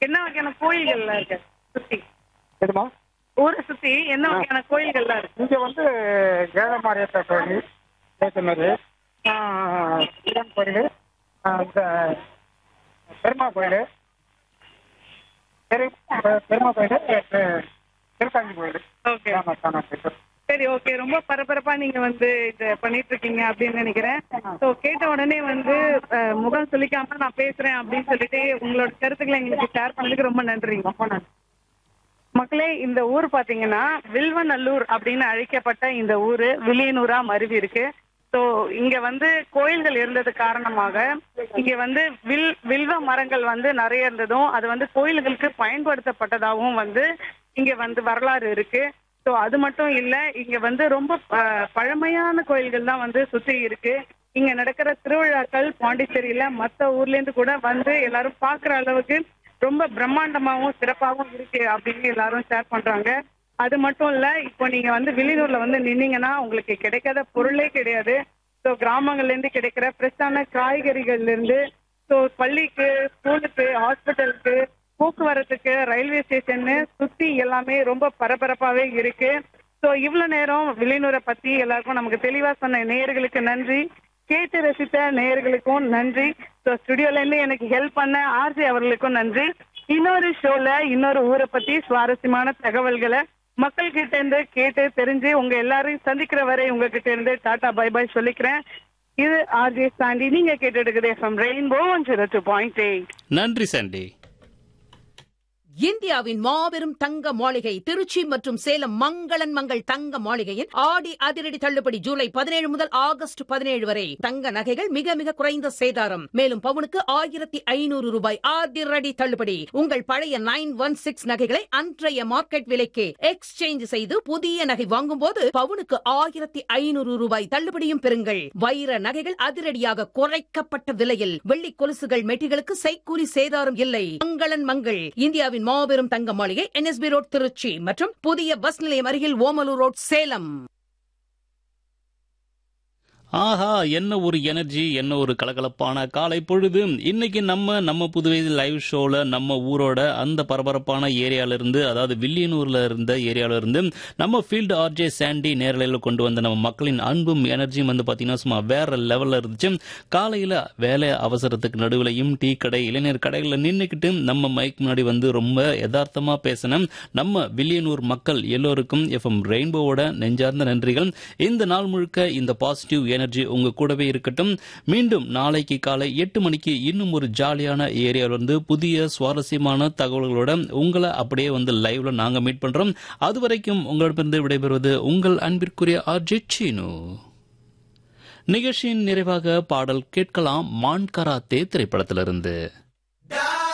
என்ன வகையான கோயில்கள்லாம் இருக்கு சுத்தி எதுமா ஊரை சுத்தி என்ன வகையான கோயில்கள்லாம் இருக்கு இங்க வந்து ஏழமாரியத்த கோயில் பேசுனது சிவன் கோயில் இந்த பெருமா கோயில் பெரு பெருமா கோயில் திருக்காஞ்சி கோயில் ஓகே ஆமாம் ஆமாம் சரி ஓகே ரொம்ப பரபரப்பா நீங்க வந்து இத பண்ணிட்டு இருக்கீங்க அப்படின்னு நினைக்கிறேன் ஸோ கேட்ட உடனே வந்து அஹ், முகம் சொல்லிக்காம நான் பேசுறேன் அப்படின்னு சொல்லிட்டு உங்களோட கருத்துக்களை எங்களுக்கு ஷேர் பண்ணதுக்கு ரொம்ப நன்றி ரொம்ப நன்றி மக்களே இந்த ஊர் பாத்தீங்கன்னா வில்வநல்லூர் அப்படின்னு அழைக்கப்பட்ட இந்த ஊரு வில்லியனூரா மருவி இருக்கு ஸோ இங்க வந்து கோயில்கள் இருந்தது காரணமாக இங்க வந்து வில் வில்வ மரங்கள் வந்து நிறைய இருந்ததும் அது வந்து கோயில்களுக்கு பயன்படுத்தப்பட்டதாகவும் வந்து இங்க வந்து வரலாறு இருக்கு ஸோ அது மட்டும் இல்ல இங்க வந்து ரொம்ப அஹ், பழமையான கோயில்கள் தான் வந்து சுத்தி இருக்கு இங்க நடக்கிற திருவிழாக்கள் பாண்டிச்சேரியில மத்த ஊர்ல இருந்து கூட வந்து எல்லாரும் பாக்குற அளவுக்கு ரொம்ப பிரம்மாண்டமாவும் சிறப்பாகவும் இருக்கு அப்படின்னு எல்லாரும் ஷேர் பண்றாங்க அது மட்டும் இல்ல இப்போ நீங்க வந்து வெளியூர்ல வந்து நின்னீங்கன்னா உங்களுக்கு கிடைக்காத பொருளே கிடையாது ஸோ கிராமங்கள்ல இருந்து கிடைக்கிற ஃப்ரெஷ்ஷான காய்கறிகள்ல இருந்து ஸோ பள்ளிக்கு ஸ்கூலுக்கு ஹாஸ்பிட்டலுக்கு போக்குவரத்துக்கு ரயில்வே ஸ்டேஷன்னு சுத்தி எல்லாமே ரொம்ப பரபரப்பாவே இருக்கு ஸோ இவ்வளவு நேரம் வில்லியனூரை பத்தி எல்லாருக்கும் நமக்கு தெளிவா சொன்ன நேயர்களுக்கு நன்றி கேட்டு ரசித்த நேயர்களுக்கும் நன்றி ஸோ ஸ்டுடியோல இருந்து எனக்கு ஹெல்ப் பண்ண ஆர்ஜி அவர்களுக்கும் நன்றி இன்னொரு ஷோல இன்னொரு ஊரை பத்தி சுவாரஸ்யமான தகவல்களை மக்கள் கிட்ட இருந்து கேட்டு தெரிஞ்சு உங்க எல்லாரையும் சந்திக்கிற வரை உங்ககிட்ட இருந்து டாடா பை பை சொல்லிக்கிறேன் இது ஆர்ஜே சாண்டி நீங்க கேட்டு எடுக்குது FM rainbow one zero two point eight நன்றி சண்டி இந்தியாவின் மாபெரும் தங்க மாளிகை திருச்சி மற்றும் சேலம் மங்களன் மங்கள் தங்க மாளிகையின் ஆடி அதிரடி தள்ளுபடி ஜூலை பதினேழு முதல் ஆகஸ்ட் பதினேழு வரை தங்க நகைகள் மிக மிக குறைந்த சேதாரம் மேலும் பவுனுக்கு ஆயிரத்தி ஐநூறு ரூபாய் அதிரடி தள்ளுபடி உங்கள் பழைய நைன் ஒன் சிக்ஸ் நகைகளை அன்றைய மார்க்கெட் விலைக்கு எக்ஸ்சேஞ்ச் செய்து புதிய நகை வாங்கும் போது பவுனுக்கு ஆயிரத்தி ஐநூறு ரூபாய் தள்ளுபடியும் பெறுங்கள் வைர நகைகள் அதிரடியாக குறைக்கப்பட்ட விலையில் வெள்ளி கொலுசுகள் மெட்டிகளுக்கு செய்கூலி சேதாரம் இல்லை மங்களன் மங்கள் இந்தியாவின் மாபெரும் தங்க மாளிகை என்எஸ்பி ரோட் திருச்சி மற்றும் புதிய பஸ் நிலையம் அருகில் ஓமலூர் ரோட் சேலம் ஆஹா என்ன ஒரு எனர்ஜி என்ன ஒரு கலகலப்பான காலை பொழுது இன்னைக்கு நம்ம நம்ம புதுவை லைவ் ஷோல நம்ம ஊரோட அந்த பரபரப்பான ஏரியால இருந்து அதாவது வில்லியனூர்ல இருந்த ஏரியால இருந்து நம்ம ஃபீல்டு ஆர்ஜே சாண்டி நேரலையில் கொண்டு வந்த நம்ம மக்களின் அன்பும் எனர்ஜியும் வந்து பாத்தீங்கன்னா சும்மா வேற லெவல்ல இருந்துச்சு காலையில வேலை அவசரத்துக்கு நடுவுலையும் டீ கடை இளைஞர் கடைகளில் நின்றுக்கிட்டு நம்ம மைக் முன்னாடி வந்து ரொம்ப யதார்த்தமா பேசின நம்ம வில்லியனூர் மக்கள் எல்லோருக்கும் எஃப்எம் ரெயின்போவோட நெஞ்சார்ந்த நன்றிகள் இந்த நாள் முழுக்க இந்த பாசிட்டிவ் எனர்ஜி உங்க கூடவே இருக்கட்டும் மீண்டும் நாளைக்கு காலை எட்டு மணிக்கு இன்னும் ஒரு ஜாலியான ஏரியாவில் வந்து புதிய சுவாரஸ்யமான தகவல்களோட உங்களை அப்படியே வந்து லைவ்ல நாங்க மீட் பண்றோம் அது வரைக்கும் உங்களிடமிருந்து விடைபெறுவது உங்கள் அன்பிற்குரிய ஆர்ஜி சீனு நிகழ்ச்சியின் நிறைவாக பாடல் கேட்கலாம் மான் கராத்தே திரைப்படத்திலிருந்து